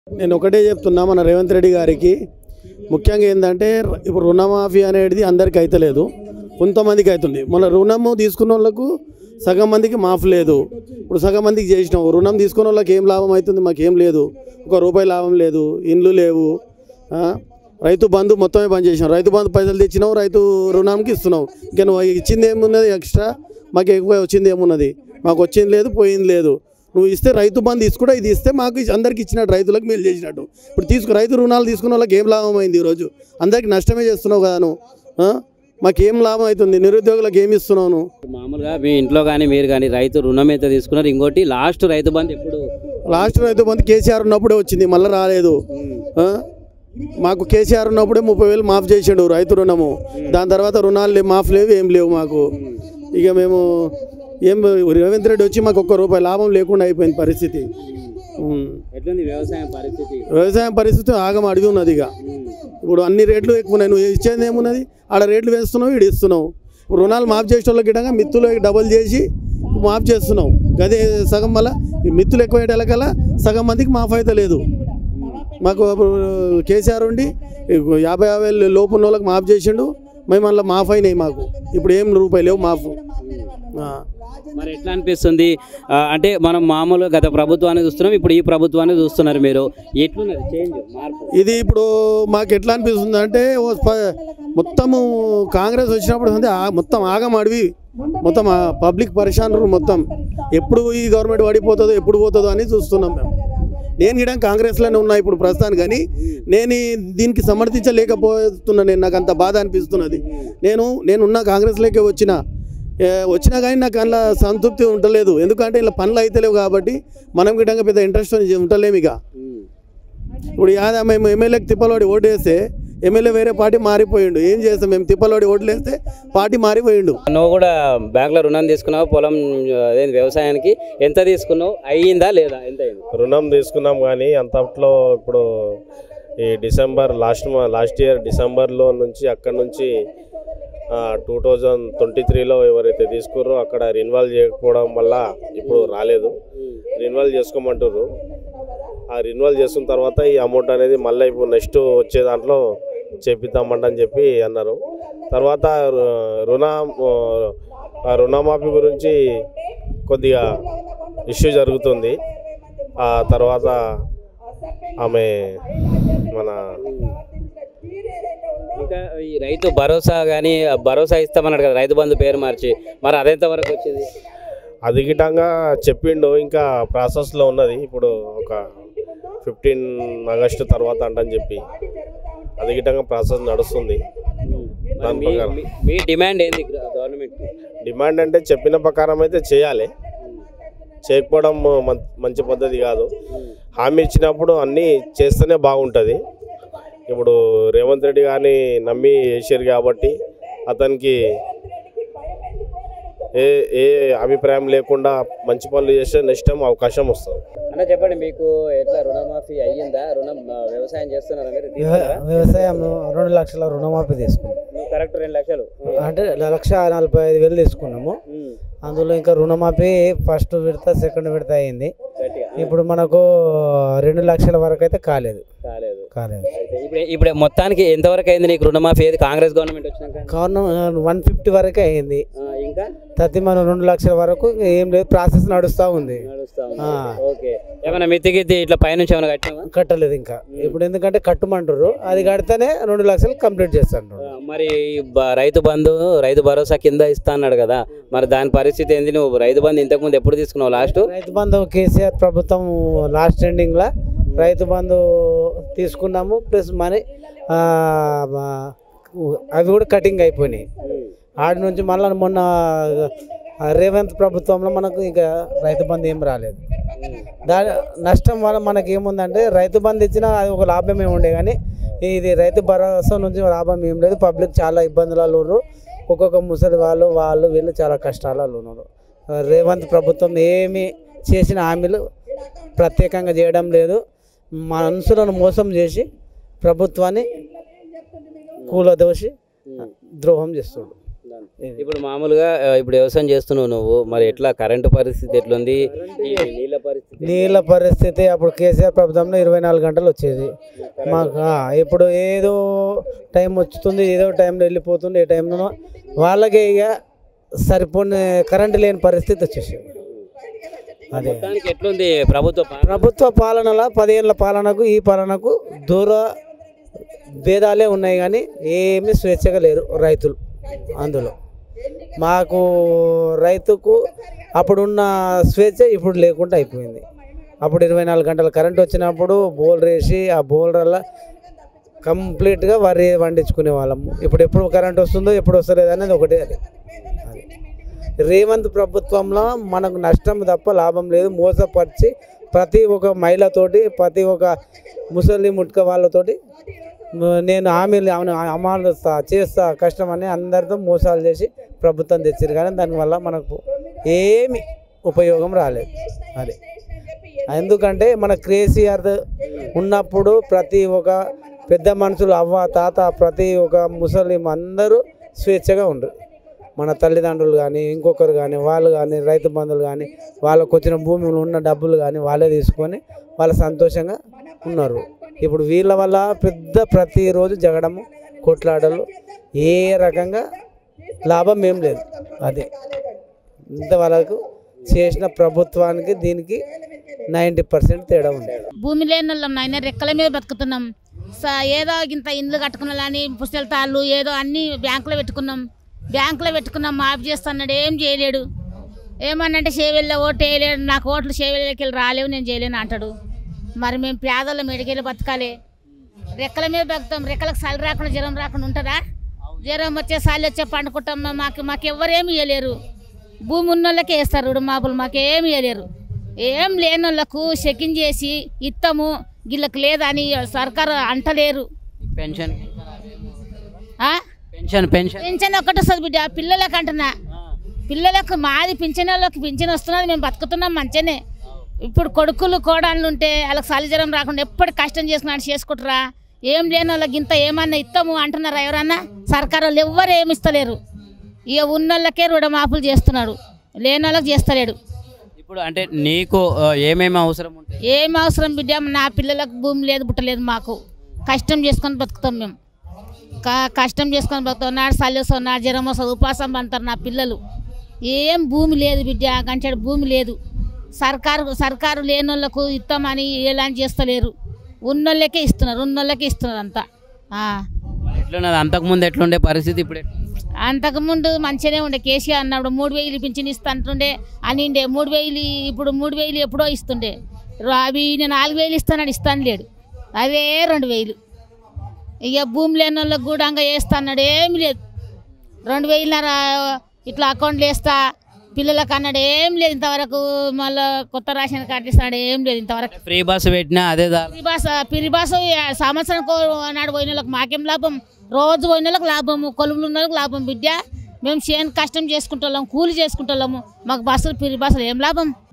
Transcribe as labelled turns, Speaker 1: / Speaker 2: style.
Speaker 1: నేను ఒకటే చెప్తున్నా మన రేవంత్ రెడ్డి గారికి ముఖ్యంగా ఏంటంటే ఇప్పుడు రుణమాఫీ అనేది అందరికి అయితలేదు కొంతమందికి అవుతుంది మన రుణము తీసుకున్న వాళ్ళకు సగం మందికి మాఫ్ లేదు ఇప్పుడు సగం మందికి చేసినాం రుణం తీసుకున్న వాళ్ళకి ఏం లాభం అవుతుంది మాకేం లేదు ఒక రూపాయి లాభం లేదు ఇండ్లు లేవు ఆ? రైతు బంధు మొత్తమే బంద్ చేసినాం రైతు బంధు పైసలు తెచ్చినావు రైతు రుణానికి ఇస్తున్నావు ఇంకా నువ్వు ఇచ్చింది ఏమున్నది ఎక్స్ట్రా మాకు ఎక్కువ వచ్చింది ఏమున్నది మాకు వచ్చింది లేదు పోయింది లేదు నువ్వు ఇస్తే రైతు బంధు తీసుకుంటే ఇది ఇస్తే మాకు ఇచ్చి- అందరికి ఇచ్చినట్టు రైతులకు మేలు చేసినట్టు ఇప్పుడు తీసుకు రైతు రుణాలు తీసుకున్న వాళ్ళకి ఏం లాభం అయింది ఈరోజు అందరికి నష్టమే చేస్తున్నావు కదా నువ్వు ఆ? మాకేం లాభం అవుతుంది నిరుద్యోగులకు ఏమి ఇస్తున్నావు నువ్వు
Speaker 2: మామూలుగా మీ ఇంట్లో కానీ మీరు కానీ రైతు రుణం అయితే తీసుకున్నారు ఇంకోటి లాస్ట్ రైతు బంధు ఎప్పుడు
Speaker 1: లాస్ట్ రైతు బంధు కేసీఆర్ ఉన్నప్పుడే వచ్చింది మళ్ళీ రాలేదు ఆ? మాకు కేసీఆర్ ఉన్నప్పుడే ముప్పై వేలు మాఫ్ చేసిండు రైతు రుణము దాని తర్వాత రుణాలు లేవు మాఫ్ లేవు ఏం లేవు మాకు ఇక మేము ఏం రేవంత్ రెడ్డి వచ్చి మాకు ఒక్క రూపాయి లాభం లేకుండా అయిపోయింది పరిస్థితి ఉమ్.
Speaker 2: ఎట్లుంది వ్యవసాయం పరిస్థితి
Speaker 1: వ్యవసాయం పరిస్థితి ఆగం అడిగి ఉన్నది ఇక ఇప్పుడు అన్ని రేట్లు ఎక్కువ ఉన్నాయి నువ్వు ఇచ్చేది ఏమున్నది ఆడ రేట్లు వేస్తున్నావు ఈడు ఇస్తున్నావు ఇప్పుడు రుణాలు మాఫ్ చేసే వాళ్ళకి గిట్టంగా మిత్తులు డబల్ చేసి మాఫ్ చేస్తున్నావు గదే సగం వల్ల ఈ మిత్తులు ఎక్కువ వేయడాలకల్లా సగం మందికి మాఫ్ అయితే లేదు మాకు అప్పుడు కేసీఆర్ ఉండి యాభై యాభై వేలు లోపు ఉన్న వాళ్ళకి మాఫ్ చేసిండు మేము మళ్ళీ మాఫ్ అయినాయి మాకు ఇప్పుడు ఏం రూపాయలు లేవు మాఫ్ ఆ.
Speaker 2: మరి ఎట్లా అనిపిస్తుంది ఆ, అంటే మనం మామూలుగా గత ప్రభుత్వాన్ని చూస్తున్నాం ఇప్పుడు ఈ ప్రభుత్వాన్ని చూస్తున్నారు మీరు ఎట్లున్నది చేంజ్ మార్పు
Speaker 1: ఇది ఇప్పుడు మాకు ఎట్లా అనిపిస్తుంది అంటే ఓ ప- మొత్తము కాంగ్రెస్ వచ్చినప్పుడు అంటే ఆ- మొత్తం ఆగం అడివి మొత్తం ఆ పబ్లిక్ పరిశాన్ మొత్తం ఎప్పుడు ఈ గవర్నమెంట్ పడిపోతుందో ఎప్పుడు పోతుందో అని చూస్తున్నాం మేము నేను కూడా కాంగ్రెస్లోనే ఉన్నా ఇప్పుడు ప్రస్తుతానికి కానీ నేను ఈ దీనికి సమర్థించలేకపోతున్నా నేను నాకు అంత బాధ అనిపిస్తున్నది నేను నేను ఉన్న కాంగ్రెస్లోకి వచ్చిన ఏ, వచ్చినా కానీ నాకు అందులో సంతృప్తి ఉండలేదు ఎందుకంటే ఇలా పనులు అయితలేవు కాబట్టి మనం గిట్టంగా పెద్ద ఇంట్రెస్ట్ ఉండలేము ఇక ఇప్పుడు యాద మేము ఎమ్మెల్యేకి తిప్పలవాడి ఓటు వేస్తే ఎమ్మెల్యే వేరే పార్టీ మారిపోయిండు ఏం చేస్తాం మేము తిప్పలవాడి ఓట్లు వేస్తే పార్టీ మారిపోయిండు
Speaker 2: నువ్వు కూడా బ్యాంకులో రుణం తీసుకున్నావు పొలం అదేంటి వ్యవసాయానికి ఎంత తీసుకున్నావు అయ్యిందా లేదా ఎంత అయింది
Speaker 3: రుణం తీసుకున్నాం కానీ అంతట్లో ఇప్పుడు ఈ డిసెంబర్ లాస్ట్ లాస్ట్ ఇయర్ డిసెంబర్లో నుంచి అక్కడ నుంచి టూ థౌజండ్ ట్వంటీ త్రీలో ఎవరైతే తీసుకుర్రో అక్కడ రిన్వాల్వ్ చేయకపోవడం వల్ల ఇప్పుడు రాలేదు రిన్వాల్వ్ చేసుకోమంటారు ఆ రిన్వాల్వ్ చేసుకున్న తర్వాత ఈ అమౌంట్ అనేది మళ్ళీ ఇప్పుడు నెక్స్ట్ వచ్చే దాంట్లో చేపిద్దామంట అని చెప్పి అన్నారు తర్వాత రు- రుణ ఆ రుణమాఫీ గురించి కొద్దిగా ఇష్యూ జరుగుతుంది ఆ తర్వాత ఆమె మన
Speaker 2: ఇంకా ఈ రైతు భరోసా కానీ భరోసా ఇస్తామన్నాడు కదా రైతు బంధు పేరు మార్చి మరి అదెంత వరకు వచ్చింది
Speaker 3: అది గిటంగా చెప్పిండు ఇంకా ప్రాసెస్లో ఉన్నది ఇప్పుడు ఒక ఫిఫ్టీన్ ఆగస్టు తర్వాత అంటని చెప్పి అది గిటంగా ప్రాసెస్ నడుస్తుంది
Speaker 2: మరి
Speaker 3: దాని
Speaker 2: మీ-
Speaker 3: ప్రకారం
Speaker 2: మీ- మీ డిమాండ్ ఏంది గవర్నమెంట్
Speaker 3: డిమాండ్ అంటే చెప్పిన ప్రకారం అయితే చేయాలి చేయకపోవడం మం- మంచి పద్ధతి కాదు హామీ ఇచ్చినప్పుడు అన్నీ చేస్తేనే బాగుంటుంది ఇప్పుడు రేవంత్ రెడ్డి గారిని నమ్మి వేసారు కాబట్టి అతనికి ఏ ఏ అభిప్రాయం లేకుండా మంచి పనులు చేస్తే నెక్స్ట్ టైం అవకాశం వస్తుంది
Speaker 2: అంటే చెప్పండి మీకు ఎట్లా రుణమాఫీ అయ్యిందా రుణం ఆ, వ్యవసాయం చేస్తున్నారా మీరు
Speaker 4: వ్యవ- వ్యవసాయం రెండు లక్షల రుణమాఫీ తీసుకున్నాం
Speaker 2: నువ్వు కరెక్ట్ రెండు లక్షలు
Speaker 4: అంటే లక్ష నలభై ఐదు వేలు తీసుకున్నాము
Speaker 2: ఉమ్,
Speaker 4: అందులో ఇంకా రుణమాఫీ ఫస్ట్ విడత సెకండ్ విడత అయింది
Speaker 2: గట్టిగా
Speaker 4: ఇప్పుడు మనకు రెండు లక్షల వరకు అయితే కాలేదు
Speaker 2: కాలేదు
Speaker 4: కాలేదు
Speaker 2: అయితే ఇప్పుడు ఇప్పుడు మొత్తానికి ఎంతవరకు అయింది నీకు రుణమాఫీ ఏది కాంగ్రెస్ గవర్నమెంట్ వచ్చినాక
Speaker 4: గవర్నమెంట్ వన్ ఫిఫ్టీ వరకే అయింది
Speaker 2: ఆ, ఇంకా
Speaker 4: ప్రతి మనం రెండు లక్షల వరకు ఏం లేదు ప్రాసెస్ నడుస్తూ ఉంది
Speaker 2: నడుస్తా ఉంది.
Speaker 4: ఆ.
Speaker 2: ఓకే ఏమైనా మిత్తి గిత్తి ఇట్లా పైనుంచి ఏమైనా కట్టినావా
Speaker 4: కట్టలేదు ఇంకా ఇప్పుడు ఎందుకంటే కట్టమంటారు అది కడితేనే రెండు లక్షలు కంప్లీట్ చేస్తాను
Speaker 2: ఆ, మరి ఈ బ- రైతు బంధు రైతు భరోసా కింద ఇస్తా అన్నాడు కదా మరి దాని పరిస్థితి ఏంది నువ్వు రైతు బంధు ఇంతకు ముందు ఎప్పుడు తీసుకున్నావు లాస్ట్
Speaker 4: రైతు బంధు కేసీఆర్ ప్రభుత్వం లాస్ట్ ఎండింగ్లో రైతు బంధు తీసుకున్నాము ప్లస్ మనీ ఆ, మా- అవి కూడా కటింగ్ అయిపోయినాయి ఆడి నుంచి మళ్ళీ మొన్న ఆ, రేవంత్ ప్రభుత్వంలో మనకు ఇంకా రైతు బంధు ఏం రాలేదు దాని నష్టం వల్ల మనకి ఏముందంటే రైతు బంధు ఇచ్చినా అది ఒక లాభమే ఉండే కానీ ఇది రైతు భరోసా నుంచి లాభం ఏం లేదు పబ్లిక్ చాలా ఇబ్బందులలో ఉన్నారు ఒక్కొక్క ముసలి వాళ్ళు వాళ్ళు వీళ్ళు చాలా కష్టాలలో ఉన్నారు రేవంత్ ప్రభుత్వం ఏమి చేసిన హామీలు ప్రత్యేకంగా చేయడం లేదు మనుషులను మోసం చేసి ప్రభుత్వాన్ని కూలదోసి ద్రోహం చేస్తున్నాడు ఇది.
Speaker 2: ఇప్పుడు మామూలుగా ఆ, ఇప్పుడు వ్యవసాయం చేస్తున్నావు నువ్వు మరి ఎట్లా కరెంటు పరిస్థితి ఎట్లుంది ఈ నీళ్ళ పరిస్థితి
Speaker 4: నీళ్ళ పరిస్థితి అప్పుడు కేసీఆర్ ప్రభుత్వంలో ఇరవై నాలుగు గంటలు వచ్చేది మాకు ఆ, ఇప్పుడు ఏదో టైం వచ్చుతుంది ఏదో టైంలో వెళ్ళిపోతుంది ఏ టైంలో వాళ్ళకే ఇక సరిపోని కరెంటు లేని పరిస్థితి వచ్చేసింది అదే
Speaker 2: మొత్తానికి ఎట్లుంది ప్రభుత్వ పాలన?
Speaker 4: ప్రభుత్వ పాలనలో పదేళ్ళ పాలనకు ఈ పాలనకు దూర భేదాలే ఉన్నాయి కానీ ఏమీ స్వేచ్ఛగా లేరు రైతులు అందులో మాకు రైతుకు అప్పుడున్న స్వేచ్ఛ ఇప్పుడు లేకుండా అయిపోయింది అప్పుడు ఇరవై నాలుగు గంటల కరెంట్ వచ్చినప్పుడు బోల్ వేసి ఆ బోల్రల్లా కంప్లీట్గా వరి పండించుకునే వాళ్ళము ఇప్పుడు ఎప్పుడు కరెంట్ వస్తుందో ఎప్పుడు వస్తలేదు అనేది ఒకటే అది అది రేవంత్ ప్రభుత్వంలో మనకు నష్టం తప్ప లాభం లేదు మోసపరిచి ప్రతి ఒక్క మహిళతోటి ప్రతి ఒక్క ముసలి ముట్క వాళ్ళతోటి మ- నేను హామీలు అవును అమలు చేస్తా- చేస్తా కష్టం అని అందరితో మోసాలు చేసి ప్రభుత్వం తెచ్చారు కానీ దానివల్ల మనకు ఏమి ఉపయోగం రాలేదు అది ఎందుకంటే మన కేసీఆర్ ఉన్నప్పుడు ప్రతి ఒక్క పెద్ద మనుషులు అవ్వ తాత ప్రతి ఒక్క ముసలిం అందరూ స్వేచ్ఛగా ఉండరు మన తల్లిదండ్రులు కానీ ఇంకొకరు కానీ వాళ్ళు కానీ రైతు బంధువులు కానీ వాళ్ళకు వచ్చిన భూమిలో ఉన్న డబ్బులు కానీ వాళ్ళే తీసుకొని వాళ్ళు సంతోషంగా ఉన్నారు ఇప్పుడు వీళ్ళ వల్ల పెద్ద ప్రతిరోజు జగడము కొట్లాటలు ఏ రకంగా లాభం ఏం లేదు అదే ఇంతవరకు చేసిన ప్రభుత్వానికి దీనికి నైంటీ పర్సెంట్ తేడా ఉంది
Speaker 5: భూమి లేని వాళ్ళం నాయన రెక్కల మీద బతుకుతున్నాం స- ఏదో ఇంత ఇండ్లు కట్టుకున్నాలని పుస్తెలతాళ్ళు ఏదో అన్నీ బ్యాంకులో పెట్టుకున్నాం బ్యాంకులో పెట్టుకున్నాం మాఫ్ చేస్తున్నాడు ఏం చేయలేడు ఏమన్నంటే చేవెళ్ళ ఓటు వేయలేడు నాకు ఓట్లు చేవెళ్ళకి వెళ్ళి రాలేవు నేను చేయలేను అంటాడు మరి మేము పేదోళ్ళం మెడికెళ్ళి బతకాలి రెక్కల మీద బతుకుతాం రెక్కలకు చలి రాకుండా జ్వరం రాకుండా ఉంటుందా జ్వరం వచ్చే చలి వచ్చే పండుకుంటాం మాకు మాకు ఎవరేమి ఇవ్వలేరు భూమి ఉన్న వాళ్ళకే వేస్తారు రుణమాపులు మాకేమి ఇవ్వలేరు ఏం లేని వాళ్ళకు చెకింగ్ చేసి ఇత్తము వీళ్ళకి లేదని సర్కారు అంటలేరు
Speaker 2: పెన్షన్
Speaker 5: ఆ?
Speaker 2: పెన్షన్ పెన్షన్
Speaker 5: పింఛన్ ఒక్కటి వస్తుంది బిడ్డ పిల్లలకు అంటున్నా పిల్లలకు మాది పింఛన్ వాళ్ళకి పింఛన్ వస్తున్నది మేము బతుకుతున్నాం మంచిగానే ఇప్పుడు కొడుకులు కోడళ్ళు ఉంటే వాళ్ళకి సలిజరం రాకుండా ఎప్పుడు కష్టం చేసుకున్నాడు చేసుకుంటారా ఏం లేని వాళ్ళకి ఇంత ఏమన్నా ఇస్తాము అంటున్నారా ఎవరన్నా సర్కారు వాళ్ళు ఎవ్వరు ఏమి ఇస్తలేరు ఇక ఉన్న వాళ్ళకే రుణమాపులు చేస్తున్నాడు లేని వాళ్ళకి చేస్తలేడు
Speaker 2: ఇప్పుడు అంటే నీకు ఆ, ఏమేమి అవసరం ఉంటాయి
Speaker 5: ఏం అవసరం బిడ్డ నా పిల్లలకు భూమి లేదు బుట్టలేదు మాకు కష్టం చేసుకొని బతుకుతాం మేము క- కష్టం చేసుకొని బతుకుతాం నాడు చలి వస్తుంది నాడు జ్వరం వస్తుంది ఉపాసం పంతారు నా పిల్లలు ఏం భూమి లేదు బిడ్డ గంటడు భూమి లేదు సర్కారు సర్కారు లేని వాళ్ళకు ఇస్తామని ఎలాంటి చేస్తలేరు ఉన్నోళ్ళకే ఇస్తున్నారు ఉన్నోళ్ళకే ఇస్తున్నారు అంతా ఆ.
Speaker 2: ఎట్లున్నది అంతకుముందు ఎట్లుండే పరిస్థితి ఇప్పుడు ఎట్లా?
Speaker 5: అంతకుముందు మంచిగానే ఉండే కేసీఆర్ అన్నప్పుడు మూడు వేలు పింఛన్ ఇస్తా అంటుండే అనిండే మూడు వేలు ఇప్పుడు మూడు వేలు ఎప్పుడో ఇస్తుండే రా- అవి నేను నాలుగు వేలు ఇస్తానని ఇస్తాను లేడు అవే రెండు వేలు ఇక భూమి లేని వాళ్ళకి కూడా ఇంకా వేస్తా అన్నాడు ఏమి లేదు రెండు వేలున్నర ఇట్లా అకౌంట్లు వేస్తా పిల్లలకు అన్నాడు ఏం లేదు ఇంతవరకు మళ్ళీ కొత్త రేషన్ కార్డు ఇస్తాడు ఏం లేదు ఇంతవరకు
Speaker 2: ఫ్రీ బస్సు పెట్టినా అదే దా
Speaker 5: పిరిబాస పిరిబాస సంవత్సరం నాడు పోయిన వాళ్ళకి మాకేం లాభం రోజు పోయిన వాళ్ళకి లాభము కొలువులు ఉన్న వాళ్ళకి లాభం బిడ్డ మేము చేను కష్టం చేసుకుంటాం కూలి చేసుకుంటాము మాకు బస్సులు పిరిబాసలు ఏం లాభం